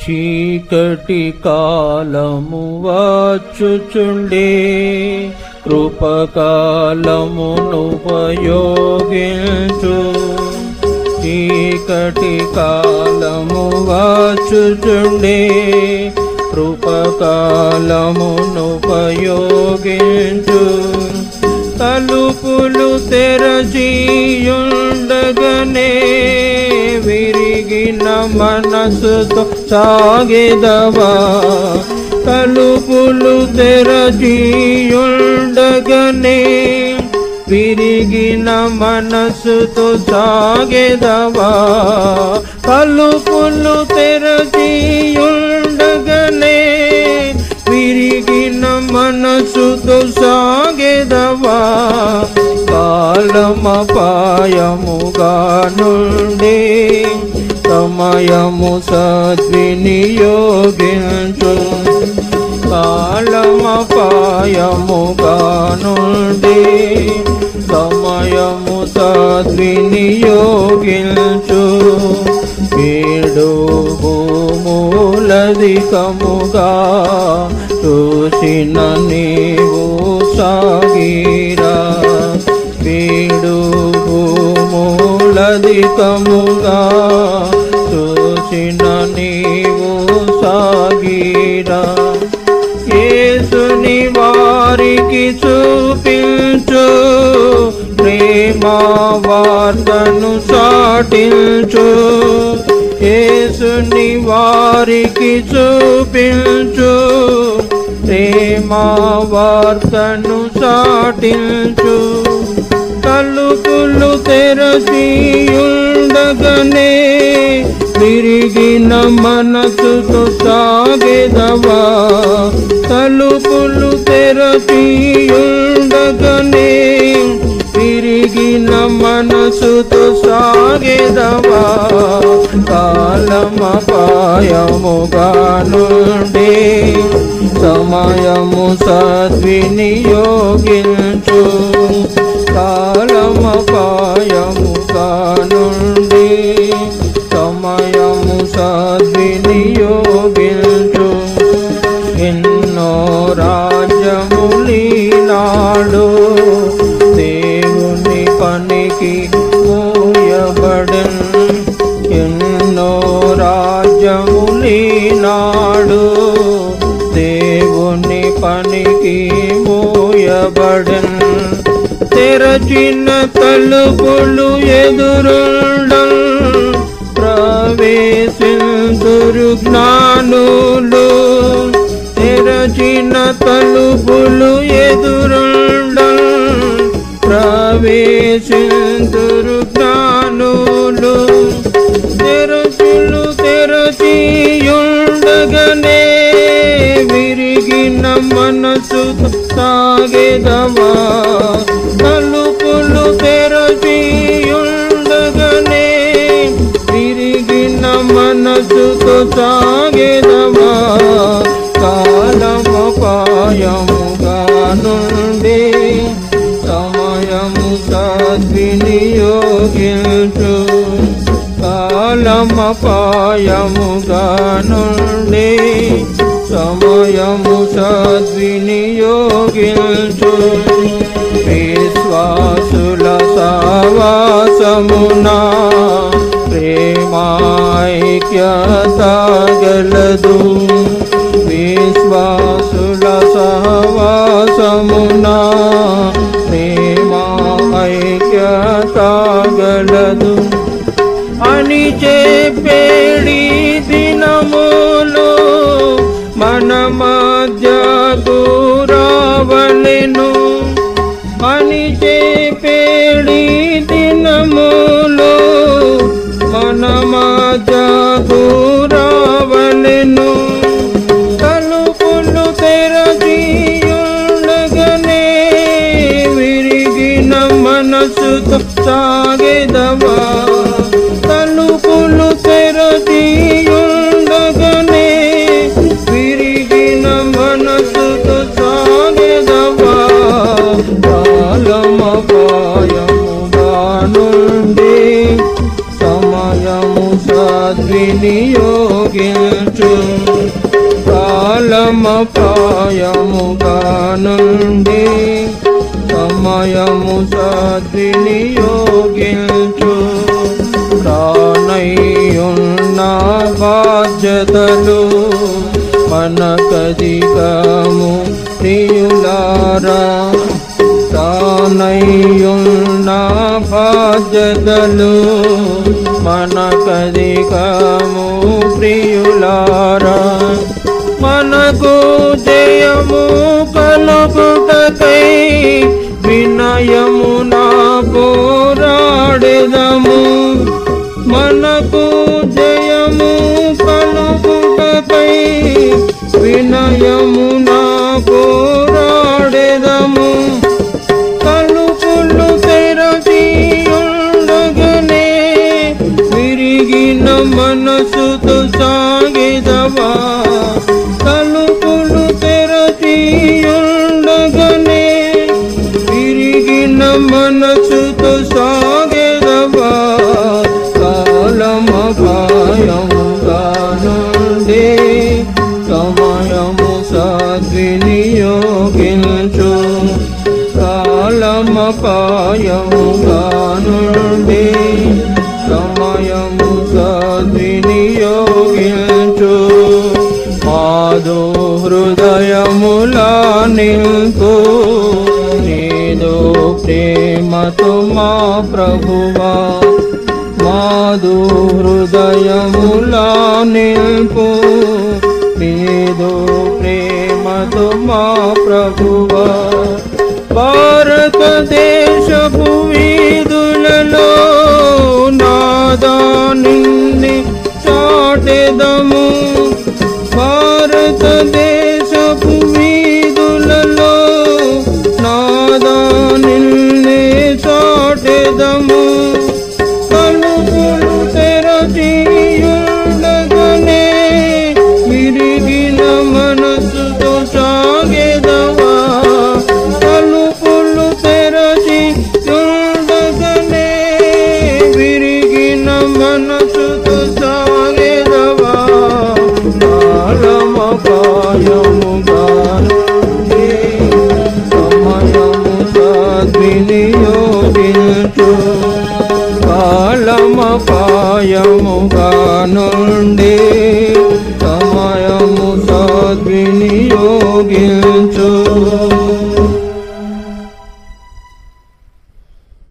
చీకటి కాలము వచ్చుచుండే కృపకాలమును ఉపయోగించు చీకటి కాలము వచ్చుచుండే కృపకాలమును ఉపయోగించు తలుపులు తెరచియుండగనే విరిగిన మనసుతో సాగెదవా తలుపులు తెరచియుండగనే విరిగిన మనసుతో సాగెదవా తలుపులు తెరచియుండగనే విరిగిన మనసుతో సాగెదవా కాలమపాయముగా నుండి సమయము సద్వినియోగించు కాలమపాయముగా నుండి సమయము సద్వినియోగించు ఏడు భూములధికముగా చూసిన నీవు సాగిరా వీడు భూములధికముగా చూసిన నీవు సాగిరా యేసుని వారికి చూపించు ప్రేమ వార్తను సాటించు యేసుని వారికి చూపించు ప్రేమ వార్తను సాటించు తలుపులు తెరచియుండగనే విరిగిన మనసుతో సాగెదవా తలుపులు తెరచియుండగనే విరిగిన మనసుతో సాగెదవా కాలమపాయముగా నుండి సమయము సద్వినియోగించు కాలమపాయముగా నుండి సమయము సద్వినియోగించు ఎన్నో రాజ్యములీనాడు దేవుని పనికి మూయబడన్ ఎన్నో రాజ్యములీనాడు దేవుని పనికి మూయబడన్ తెరచిన తలుపులు ఎదురుండం ప్రవేశిందురు జ్ఞానులు తెరచిన తలుపులు ఎదురుండం ప్రవేశిందురు జ్ఞానులు తెరచులు తెరచియుండగనే విరిగిన మనసు సాగెదవా తలుపులు తెరచియుండగనే విరిగిన మనసుతో సాగెదవా కాలమపాయముగా నుండి సమయము సద్వినియోగించు కాలమపాయముగా నుండి సమయము సద్వినియోగించు విశ్వాసుల సావాసమునా ప్రేమాైక్యత గలదు విశ్వాసుల సహవాసమునా ప్రేమా ఐక్యత గలదు అని చెప్పేడి దినములు మన మధ్య దూరావలెను అని చెప్పేడి దినములు మన మధ్య దూరావలెను తలుపులు తెరచియుండగనే విరిగిన మనసుతో సాగెదవా తలుపులు తెరచియుండగనే విరిగిన మనసుతో సాగెదవా కాలమపాయముగా నుండి సమయ సమయము సద్వినియోగించు కాలమపాయముగా నుండి సమయము సద్వినియోగించు ప్రాణయున్న బాధ్యతలు మనకధికము ప్రియులారా తానయ్యున్న బాధ్యతలు మనకధికము ప్రియులారా మనకు జయము కలుగుటకై వినయమున పోరాడెదము మనకు జయము కలుగుటకై వినయమున పోరాడెదము తలుపులు తెరచి ఉండగనే విరిగిన మనసుతో సాగెదవా తలుపులు తెరచి ఉండగనే విరిగిన మనసుతో సాగెదవా కాలమపాయముగా నుండి సమయము సద్వినియోగించు కాలమపాయముగా నుండి సమయము సద్వినియోగించు మాధు హృదయములా నిల్పు నీదో ప్రేమతో మా ప్రభువా మాధు హృదయములా నిల్పు నీదో ప్రేమతో మా ప్రభువా భారతదేశపు వీధులలో నాదా నిన్ని చాటెదము భారతదేశపు వీధులలో నాదా నిన్నే చాటెదము తలుపులు తెరచి ఉండగనే విరిగిన మనసుతో సాగెదవా తలుపులు తెరచి ఉండగనే విరిగిన మనసుతో సాగెదవా కాలమపాయముగా నుండి సమయము సద్వినియోగించు కాలమపాయముగా నుండి సమయము సద్వినియోగించు